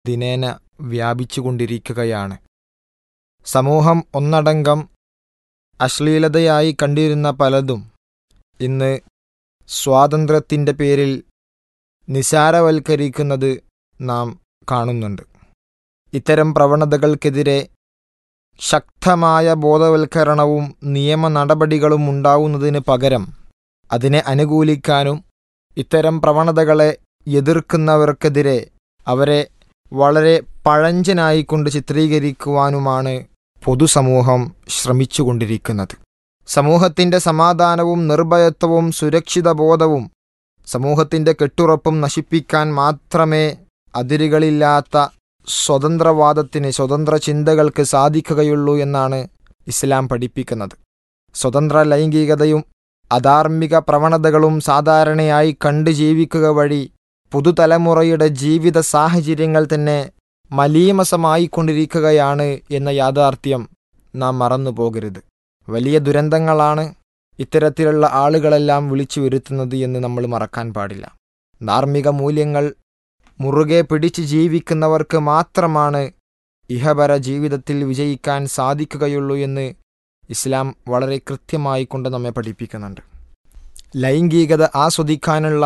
ദിനേന വ്യാപിച്ചുകൊണ്ടിരിക്കുകയാണ് സമൂഹം ഒന്നടങ്കം അശ്ലീലതയായി കണ്ടിരുന്ന പലതും ഇന്ന് സ്വാതന്ത്ര്യത്തിൻ്റെ പേരിൽ നിസാരവൽക്കരിക്കുന്നത് നാം കാണുന്നുണ്ട് ഇത്തരം പ്രവണതകൾക്കെതിരെ ശക്തമായ ബോധവൽക്കരണവും നിയമ നടപടികളും ഉണ്ടാവുന്നതിന് പകരം അതിനെ അനുകൂലിക്കാനും ഇത്തരം പ്രവണതകളെ എതിർക്കുന്നവർക്കെതിരെ അവരെ വളരെ പഴഞ്ചനായിക്കൊണ്ട് ചിത്രീകരിക്കുവാനുമാണ് പൊതുസമൂഹം ശ്രമിച്ചുകൊണ്ടിരിക്കുന്നത് സമൂഹത്തിൻ്റെ സമാധാനവും നിർഭയത്വവും സുരക്ഷിത ബോധവും സമൂഹത്തിൻ്റെ കെട്ടുറപ്പും നശിപ്പിക്കാൻ മാത്രമേ അതിരുകളില്ലാത്ത സ്വതന്ത്രവാദത്തിന് സ്വതന്ത്ര ചിന്തകൾക്ക് സാധിക്കുകയുള്ളൂ എന്നാണ് ഇസ്ലാം പഠിപ്പിക്കുന്നത് സ്വതന്ത്ര ലൈംഗികതയും അധാർമിക പ്രവണതകളും സാധാരണയായി കണ്ടു ജീവിക്കുക വഴി പുതുതലമുറയുടെ ജീവിത സാഹചര്യങ്ങൾ തന്നെ മലീമസമായിക്കൊണ്ടിരിക്കുകയാണ് എന്ന യാഥാർത്ഥ്യം നാം മറന്നു പോകരുത് വലിയ ദുരന്തങ്ങളാണ് ഇത്തരത്തിലുള്ള ആളുകളെല്ലാം വിളിച്ചു വരുത്തുന്നത് എന്ന് നമ്മൾ മറക്കാൻ പാടില്ല ധാർമ്മിക മൂല്യങ്ങൾ മുറുകെ പിടിച്ച് ജീവിക്കുന്നവർക്ക് മാത്രമാണ് ഇഹപര ജീവിതത്തിൽ വിജയിക്കാൻ സാധിക്കുകയുള്ളൂ എന്ന് ഇസ്ലാം വളരെ കൃത്യമായി കൊണ്ട് നമ്മെ പഠിപ്പിക്കുന്നുണ്ട് ലൈംഗികത ആസ്വദിക്കാനുള്ള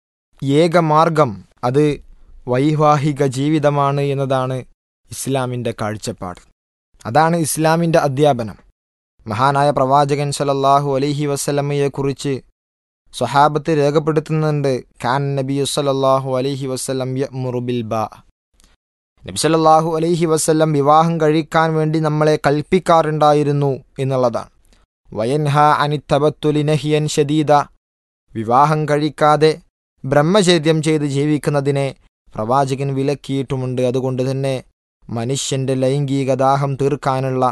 ഏക മാർഗം അത് വൈവാഹിക ജീവിതമാണ് എന്നതാണ് ഇസ്ലാമിൻ്റെ കാഴ്ചപ്പാട് അതാണ് ഇസ്ലാമിൻ്റെ അധ്യാപനം മഹാനായ പ്രവാചകൻ സലല്ലാഹു അലൈഹി വസ്ലമയെക്കുറിച്ച് സ്വഹാബത്ത് രേഖപ്പെടുത്തുന്നുണ്ട് ഖാൻ നബി സലല്ലാഹു അലൈഹി വസ്ലം യമുറുബിൽ ബാ നബി സല്ലല്ലാഹു അലൈഹി വസ്ല്ലം വിവാഹം കഴിക്കാൻ വേണ്ടി നമ്മളെ കൽപ്പിക്കാറുണ്ടായിരുന്നു എന്നുള്ളതാണ് വയൻഹ അനിത്തബത്തുലിനഹിയൻ ഷദീദ വിവാഹം കഴിക്കാതെ ബ്രഹ്മചര്യം ചെയ്ത് ജീവിക്കുന്നതിനെ പ്രവാചകൻ വിലക്കിയിട്ടുമുണ്ട് അതുകൊണ്ട് തന്നെ മനുഷ്യന്റെ ലൈംഗിക ദാഹം തീർക്കാനുള്ള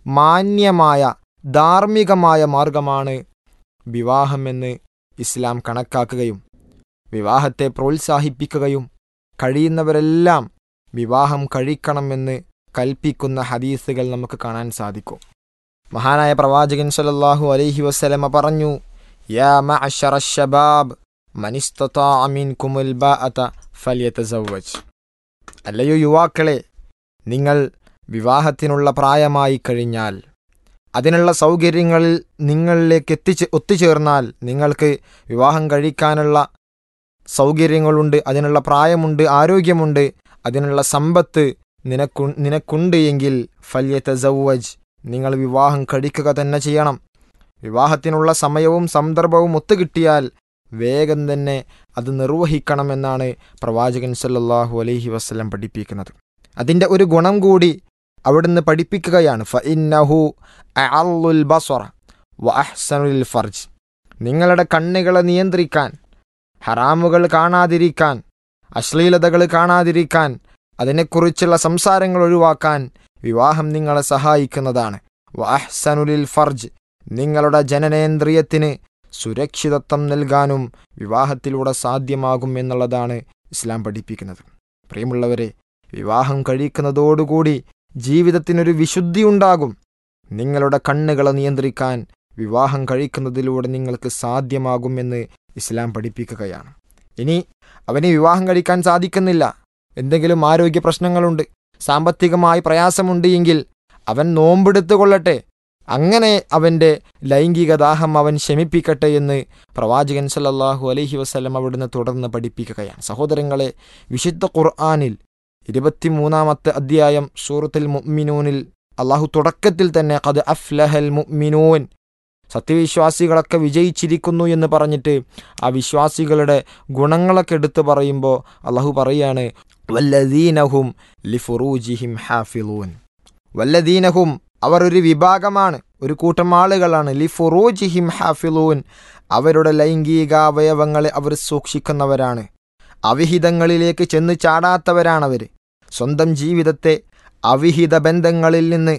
മാന്യമായ ധാർമ്മികമായ മാർഗമാണ് വിവാഹമെന്ന് ഇസ്ലാം കണക്കാക്കുകയും വിവാഹത്തെ പ്രോത്സാഹിപ്പിക്കുകയും കഴിയുന്നവരെല്ലാം വിവാഹം കഴിക്കണമെന്ന് കൽപ്പിക്കുന്ന ഹദീസുകൾ നമുക്ക് കാണാൻ സാധിക്കും മഹാനായ പ്രവാചകൻ സല്ലല്ലാഹു അലൈഹി വസല്ലമ പറഞ്ഞു യാ മഅശറ ശബാബ് മനിസ്തതാഅ മിൻകുമുൽ ബാഅത ഫല്യതസവ്വജ് അല്ലയോ യുവാക്കളെ നിങ്ങൾ വിവാഹത്തിനുള്ള പ്രായമായി കഴിഞ്ഞാൽ അതിനുള്ള സൗകര്യങ്ങളിൽ നിങ്ങളിലേക്ക് എത്തിച്ച് ഒത്തുചേർന്നാൽ നിങ്ങൾക്ക് വിവാഹം കഴിക്കാനുള്ള സൗകര്യങ്ങളുണ്ട് അതിനുള്ള പ്രായമുണ്ട് ആരോഗ്യമുണ്ട് അതിനുള്ള സമ്പത്ത് നിനക്കു നിനക്കുണ്ട് എങ്കിൽ ഫല്യത്തെ സൗവജ് നിങ്ങൾ വിവാഹം കഴിക്കുക തന്നെ ചെയ്യണം വിവാഹത്തിനുള്ള സമയവും സന്ദർഭവും ഒത്തുകിട്ടിയാൽ വേഗം തന്നെ അത് നിർവഹിക്കണമെന്നാണ് പ്രവാചകൻ സല്ലല്ലാഹു അലൈഹി വസ്ലം പഠിപ്പിക്കുന്നത് അതിൻ്റെ ഒരു ഗുണം കൂടി അവിടുന്ന് പഠിപ്പിക്കുകയാണ് ഫഇന്നഹു അഅല്ലുൽ ബസ്വറ വ അഹ്സനുൽ ഫർജ് നിങ്ങളുടെ കണ്ണുകളെ നിയന്ത്രിക്കാൻ ഹറാമുകൾ കാണാതിരിക്കാൻ അശ്ലീലതകൾ കാണാതിരിക്കാൻ അതിനെക്കുറിച്ചുള്ള സംസാരങ്ങൾ ഒഴിവാക്കാൻ വിവാഹം നിങ്ങളെ സഹായിക്കുന്നതാണ് വ അഹ്സനുലിൽ ഫർജ് നിങ്ങളുടെ ജനനേന്ദ്രിയത്തിന് സുരക്ഷിതത്വം നൽകാനും വിവാഹത്തിലൂടെ സാധ്യമാകും എന്നുള്ളതാണ് ഇസ്ലാം പഠിപ്പിക്കുന്നത് പ്രിയമുള്ളവരെ വിവാഹം കഴിക്കുന്നതോടുകൂടി ജീവിതത്തിനൊരു വിശുദ്ധി ഉണ്ടാകും നിങ്ങളുടെ കണ്ണുകളെ നിയന്ത്രിക്കാൻ വിവാഹം കഴിക്കുന്നതിലൂടെ നിങ്ങൾക്ക് സാധ്യമാകുമെന്ന് ഇസ്ലാം പഠിപ്പിക്കുകയാണ് ഇനി അവന് വിവാഹം കഴിക്കാൻ സാധിക്കുന്നില്ല എന്തെങ്കിലും ആരോഗ്യ പ്രശ്നങ്ങളുണ്ട് സാമ്പത്തികമായി പ്രയാസമുണ്ട് എങ്കിൽ അവൻ നോമ്പെടുത്തു കൊള്ളട്ടെ അങ്ങനെ അവൻ്റെ ലൈംഗിക ദാഹം അവൻ ശമിപ്പിക്കട്ടെ എന്ന് പ്രവാചകൻ സല്ലല്ലാഹു അലൈഹി വസ്ലം അവിടുന്ന് തുടർന്ന് പഠിപ്പിക്കുകയാണ് സഹോദരങ്ങളെ വിശുദ്ധ ഖുർആാനിൽ ഇരുപത്തിമൂന്നാമത്തെ അധ്യായം സൂറത്തുൽ മുഅ്മിനൂനിൽ അള്ളാഹു തുടക്കത്തിൽ തന്നെ കത് അഫ്ലഹൽ മുഅ്മിനൂൻ സത്യവിശ്വാസികളൊക്കെ വിജയിച്ചിരിക്കുന്നു എന്ന് പറഞ്ഞിട്ട് ആ വിശ്വാസികളുടെ ഗുണങ്ങളൊക്കെ എടുത്തു പറയുമ്പോൾ അള്ളാഹു പറയാണ് വല്ലദീനഹും ലിഫുറൂജിഹിം ഹാഫിലൂൻ വല്ലദീനഹും അവർ ഒരു വിഭാഗമാണ് ഒരു കൂട്ടം ആളുകളാണ് ലിഫുറൂജിഹിം ഹാഫിലൂൻ അവരുടെ ലൈംഗികാവയവങ്ങളെ അവർ സൂക്ഷിക്കുന്നവരാണ് അവിഹിതങ്ങളിലേക്ക് ചെന്ന് ചാടാത്തവരാണവർ സ്വന്തം ജീവിതത്തെ അവിഹിത ബന്ധങ്ങളിൽ നിന്ന്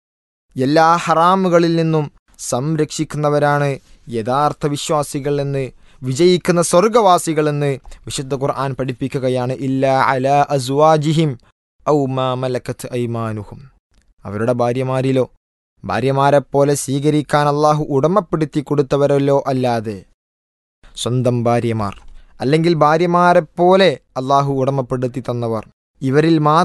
എല്ലാ ഹറാമുകളിൽ നിന്നും സംരക്ഷിക്കുന്നവരാണ് യഥാർത്ഥ വിശ്വാസികൾ എന്ന് വിജയിക്കുന്ന സ്വർഗവാസികൾ എന്ന് വിശുദ്ധ ഖുർആൻ പഠിപ്പിക്കുകയാണ് ഇല്ല അല അസ്വാജിഹിം ഔ മാ മലക്കത്ത് ഐമാനുഹും അവരുടെ ഭാര്യമാരിലോ ഭാര്യമാരെപ്പോലെ സ്വീകരിക്കാൻ അള്ളാഹു ഉടമപ്പെടുത്തി കൊടുത്തവരല്ലോ അല്ലാതെ സ്വന്തം ഭാര്യമാർ അല്ലെങ്കിൽ ഭാര്യമാരെപ്പോലെ അള്ളാഹു ഉടമപ്പെടുത്തി തന്നവർ ഇവരിൽ